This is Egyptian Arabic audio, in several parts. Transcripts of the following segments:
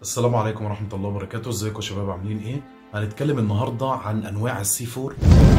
السلام عليكم ورحمة الله وبركاته ازيكم يا شباب عاملين ايه هنتكلم النهاردة عن انواع السي فور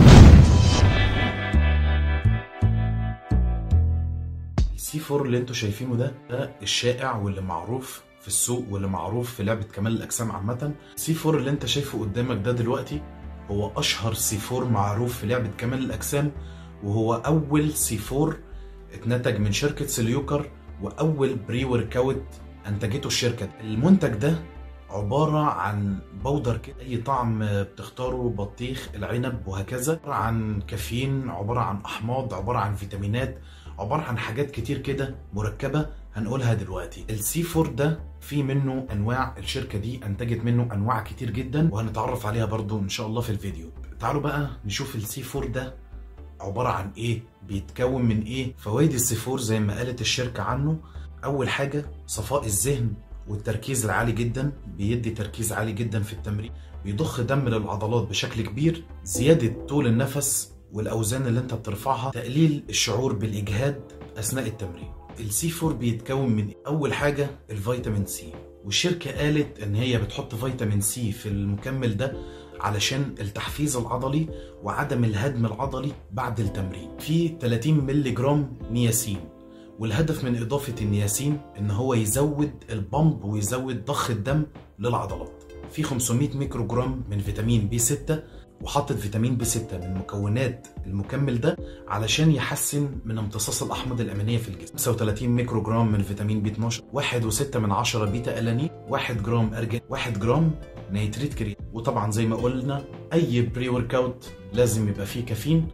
السي فور اللي انتوا شايفينه ده ده الشائع واللي معروف في السوق واللي معروف في لعبة كمال الأجسام عامة السي فور اللي انت شايفه قدامك ده دلوقتي هو أشهر سي فور معروف في لعبة كمال الأجسام وهو أول سي فور اتنتج من شركة سليوكر وأول بري ورك اوت انتجته الشركه المنتج ده عباره عن بودر كده اي طعم بتختاره بطيخ العنب وهكذا عباره عن كافيين عباره عن احماض عباره عن فيتامينات عباره عن حاجات كتير كده مركبه هنقولها دلوقتي السي فور ده في منه انواع الشركه دي انتجت منه انواع كتير جدا وهنتعرف عليها برضو ان شاء الله في الفيديو تعالوا بقى نشوف السي فور ده عباره عن ايه بيتكون من ايه فوائد السي فور زي ما قالت الشركه عنه اول حاجه صفاء الذهن والتركيز العالي جدا بيدي تركيز عالي جدا في التمرين بيضخ دم للعضلات بشكل كبير زياده طول النفس والاوزان اللي انت بترفعها تقليل الشعور بالاجهاد اثناء التمرين السي 4 بيتكون من اول حاجه الفيتامين سي والشركه قالت ان هي بتحط فيتامين سي في المكمل ده علشان التحفيز العضلي وعدم الهدم العضلي بعد التمرين في 30 مللي جرام نياسين والهدف من إضافة النياسين إن هو يزود البامب ويزود ضخ الدم للعضلات في 500 ميكرو جرام من فيتامين بي 6 وحطت فيتامين بي 6 من مكونات المكمل ده علشان يحسن من امتصاص الأحماض الأمينية في الجسم 35 ميكرو جرام من فيتامين بي 12 1.6 من 10 بيتا ألانين 1 جرام أرجان 1 جرام نيتريت كريم وطبعا زي ما قلنا أي بري ورك اوت لازم يبقى فيه كافيين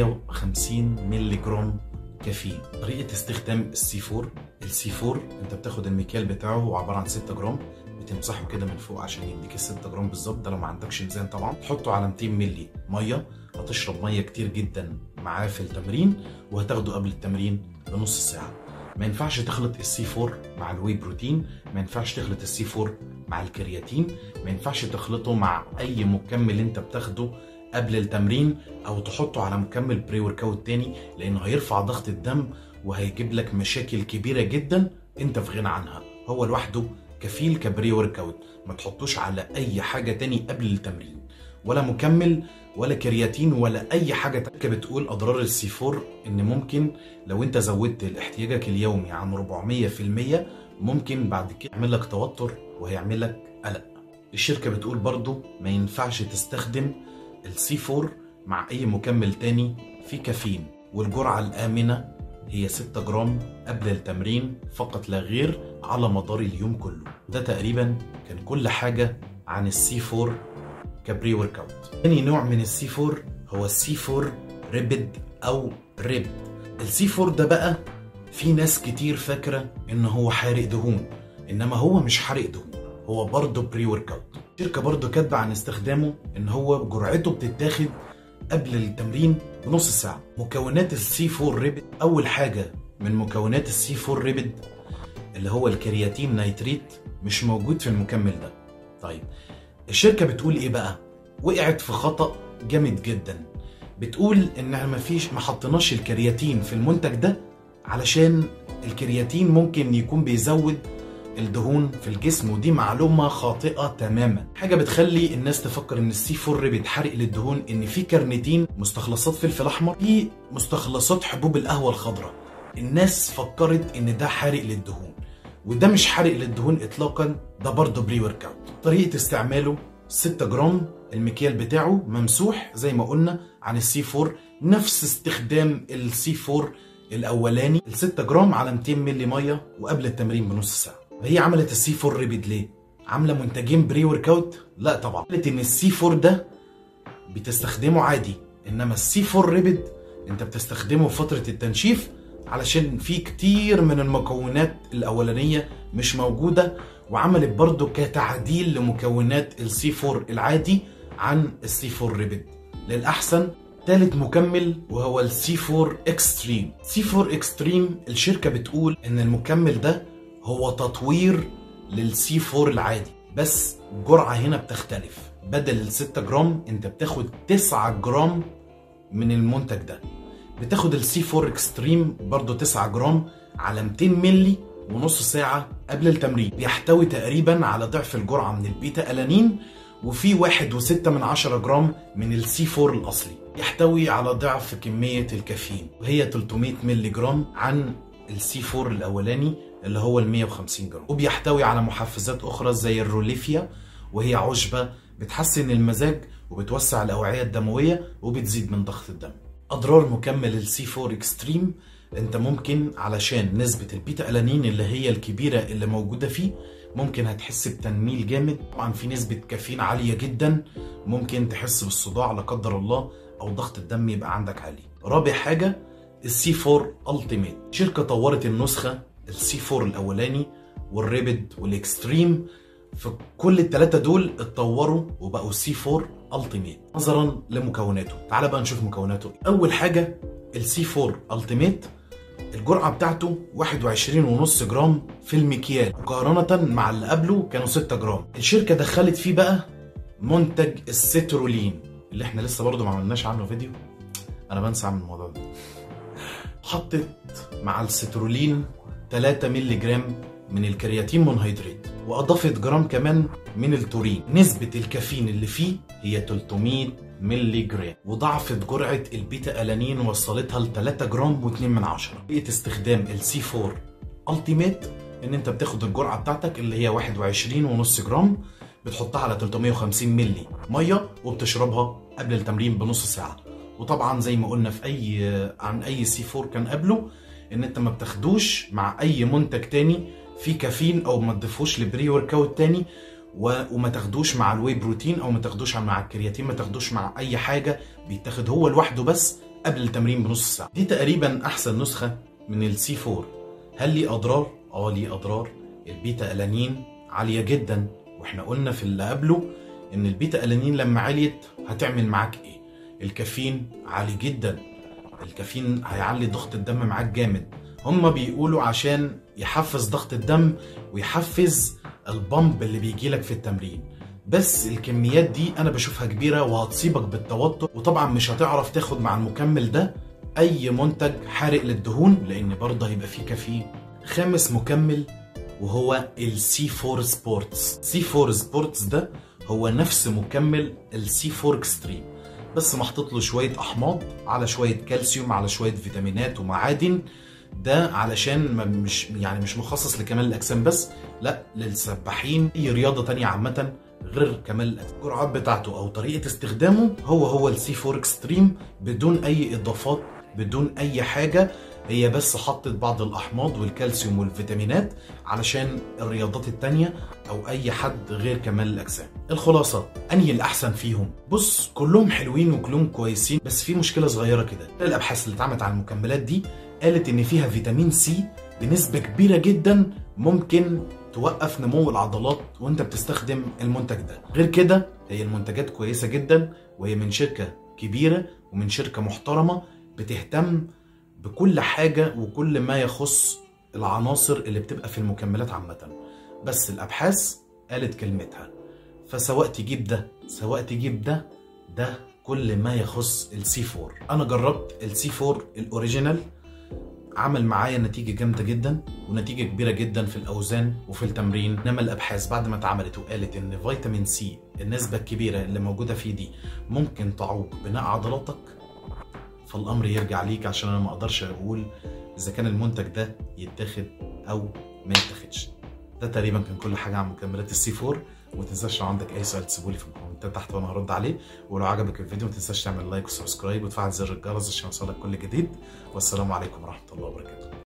150 مللي جرام كافيين طريقه استخدام السي 4 السي 4 انت بتاخد المكيال بتاعه هو عباره عن 6 جرام بتمسحه كده من فوق عشان يديك ال 6 جرام بالظبط ده لو ما عندكش ميزان طبعا تحطه على 200 مللي ميه هتشرب ميه كتير جدا معاه في التمرين وهتاخده قبل التمرين بنص ساعه ما ينفعش تخلط السي 4 مع الواي بروتين ما ينفعش تخلط السي 4 مع الكرياتين ما ينفعش تخلطه مع اي مكمل انت بتاخده قبل التمرين او تحطه على مكمل بري ورك اوت تاني لانه هيرفع ضغط الدم وهيجيب لك مشاكل كبيره جدا انت في غنى عنها هو لوحده كفيل كبري ورك اوت ما تحطوش على اي حاجه تاني قبل التمرين ولا مكمل ولا كرياتين ولا اي حاجه تانية بتقول اضرار السي 4 ان ممكن لو انت زودت احتياجك اليومي عن 400% ممكن بعد كده يعمل لك توتر وهيعمل لك قلق الشركه بتقول برضو ما ينفعش تستخدم السي 4 مع اي مكمل تاني فيه كافيين والجرعة الآمنة هي 6 جرام قبل التمرين فقط لا غير على مدار اليوم كله ده تقريبا كان كل حاجة عن السي 4 كبري ورك اوت تاني نوع من السي 4 هو السي 4 ريبد او ريب السي 4 ده بقى في ناس كتير فاكرة ان هو حارق دهون انما هو مش حارق دهون هو برضه بري ورك اوت الشركه برضه كاتبه عن استخدامه ان هو جرعته بتتاخد قبل التمرين بنص ساعه مكونات السي 4 ريبد اول حاجه من مكونات السي 4 ريبد اللي هو الكرياتين نيتريت مش موجود في المكمل ده طيب الشركه بتقول ايه بقى وقعت في خطا جامد جدا بتقول ان ما فيش ما حطيناش الكرياتين في المنتج ده علشان الكرياتين ممكن يكون بيزود الدهون في الجسم ودي معلومة خاطئة تماما حاجة بتخلي الناس تفكر ان السي 4 بيتحرق للدهون ان في كارنيتين مستخلصات فلفل احمر في مستخلصات حبوب القهوة الخضراء الناس فكرت ان ده حارق للدهون وده مش حارق للدهون اطلاقا ده برضه بري ورك اوت طريقة استعماله 6 جرام المكيال بتاعه ممسوح زي ما قلنا عن السي 4 نفس استخدام السي 4 الاولاني ال 6 جرام على 200 مللي ميه وقبل التمرين بنص ساعه هي عملت السي 4 ريبيد ليه؟ عامله منتجين بري ورك اوت؟ لا طبعا قالت ان السي 4 ده بتستخدمه عادي انما السي 4 ريبيد انت بتستخدمه في فتره التنشيف علشان في كتير من المكونات الاولانيه مش موجوده وعملت برضه كتعديل لمكونات السي 4 العادي عن السي 4 ريبيد للاحسن تالت مكمل وهو السي 4 اكستريم سي 4 اكستريم الشركه بتقول ان المكمل ده هو تطوير للسي 4 العادي بس الجرعة هنا بتختلف بدل ال 6 جرام انت بتاخد 9 جرام من المنتج ده بتاخد السي 4 اكستريم برضو 9 جرام على 200 ملي ونص ساعة قبل التمرين بيحتوي تقريبا على ضعف الجرعة من البيتا ألانين وفي واحد وستة من عشرة جرام من السي 4 الأصلي يحتوي على ضعف كمية الكافيين وهي 300 مللي جرام عن السي 4 الأولاني اللي هو ال 150 جرام وبيحتوي على محفزات أخرى زي الروليفيا وهي عشبة بتحسن المزاج وبتوسع الأوعية الدموية وبتزيد من ضغط الدم أضرار مكمل السي 4 اكستريم انت ممكن علشان نسبة البيتا ألانين اللي هي الكبيرة اللي موجودة فيه ممكن هتحس بتنميل جامد طبعا في نسبة كافيين عالية جدا ممكن تحس بالصداع لا قدر الله او ضغط الدم يبقى عندك عالي رابع حاجة السي 4 التيميت شركة طورت النسخة السي 4 الاولاني والريبد والاكستريم فكل الثلاثة دول اتطوروا وبقوا سي 4 التيميت نظرا لمكوناته تعال بقى نشوف مكوناته اول حاجة السي 4 التيميت الجرعة بتاعته 21.5 جرام في المكيال مقارنة مع اللي قبله كانوا 6 جرام الشركة دخلت فيه بقى منتج السترولين اللي احنا لسه برضه ما عملناش عنه فيديو انا بنسى اعمل الموضوع ده حطت مع السترولين 3 مللي جرام من الكرياتين مونهيدريت واضافت جرام كمان من التورين نسبة الكافيين اللي فيه هي 300 مللي جرام وضعفت جرعة البيتا ألانين وصلتها ل 3 جرام و2 من عشرة طريقة استخدام السي 4 التيميت ان انت بتاخد الجرعة بتاعتك اللي هي 21 ونص جرام بتحطها على 350 مللي مية وبتشربها قبل التمرين بنص ساعة وطبعا زي ما قلنا في اي عن اي سي 4 كان قبله ان انت ما بتاخدوش مع اي منتج تاني فيه كافيين او ما تضيفوش لبري ورك اوت تاني و... وما تاخدوش مع الواي بروتين او ما تاخدوش مع الكرياتين ما تاخدوش مع اي حاجه بيتاخد هو لوحده بس قبل التمرين بنص ساعه دي تقريبا احسن نسخه من السي 4 هل ليه اضرار اه ليه اضرار البيتا الانين عاليه جدا واحنا قلنا في اللي قبله ان البيتا الانين لما عليت هتعمل معاك ايه الكافيين عالي جدا الكافيين هيعلي ضغط الدم معاك جامد هما بيقولوا عشان يحفز ضغط الدم ويحفز البامب اللي بيجي لك في التمرين بس الكميات دي انا بشوفها كبيره وهتصيبك بالتوتر وطبعا مش هتعرف تاخد مع المكمل ده اي منتج حارق للدهون لان برضه هيبقى فيه كافيين خامس مكمل وهو السي 4 سبورتس سي 4 سبورتس ده هو نفس مكمل السي 4 اكستريم بس محطوط له شويه احماض على شويه كالسيوم على شويه فيتامينات ومعادن ده علشان ما مش يعني مش مخصص لكمال الاجسام بس لا للسباحين اي رياضه تانية عامه غير كمال الاجسام الجرعات بتاعته او طريقه استخدامه هو هو السي 4 اكستريم بدون اي اضافات بدون اي حاجه هي بس حطت بعض الاحماض والكالسيوم والفيتامينات علشان الرياضات التانية او اي حد غير كمال الاجسام الخلاصه انهي الاحسن فيهم بص كلهم حلوين وكلهم كويسين بس في مشكله صغيره كده الابحاث اللي اتعملت على المكملات دي قالت ان فيها فيتامين سي بنسبه كبيره جدا ممكن توقف نمو العضلات وانت بتستخدم المنتج ده غير كده هي المنتجات كويسه جدا وهي من شركه كبيره ومن شركه محترمه بتهتم بكل حاجه وكل ما يخص العناصر اللي بتبقى في المكملات عامه بس الابحاث قالت كلمتها فسواء تجيب ده سواء تجيب ده ده كل ما يخص السي 4 انا جربت السي 4 الاوريجينال عمل معايا نتيجة جامدة جدا ونتيجة كبيرة جدا في الأوزان وفي التمرين إنما الأبحاث بعد ما اتعملت وقالت إن فيتامين سي النسبة الكبيرة اللي موجودة فيه دي ممكن تعوق بناء عضلاتك فالأمر يرجع ليك عشان أنا ما أقدرش أقول إذا كان المنتج ده يتاخد أو ما يتاخدش ده تقريبا كان كل حاجة عن مكملات السي 4 وما تنساش لو عندك أي سؤال تسيبولي في الكومنتات تحت وأنا هرد عليه ولو عجبك الفيديو ما تنساش تعمل لايك وسبسكرايب وتفعل زر الجرس عشان يوصلك كل جديد والسلام عليكم ورحمة الله وبركاته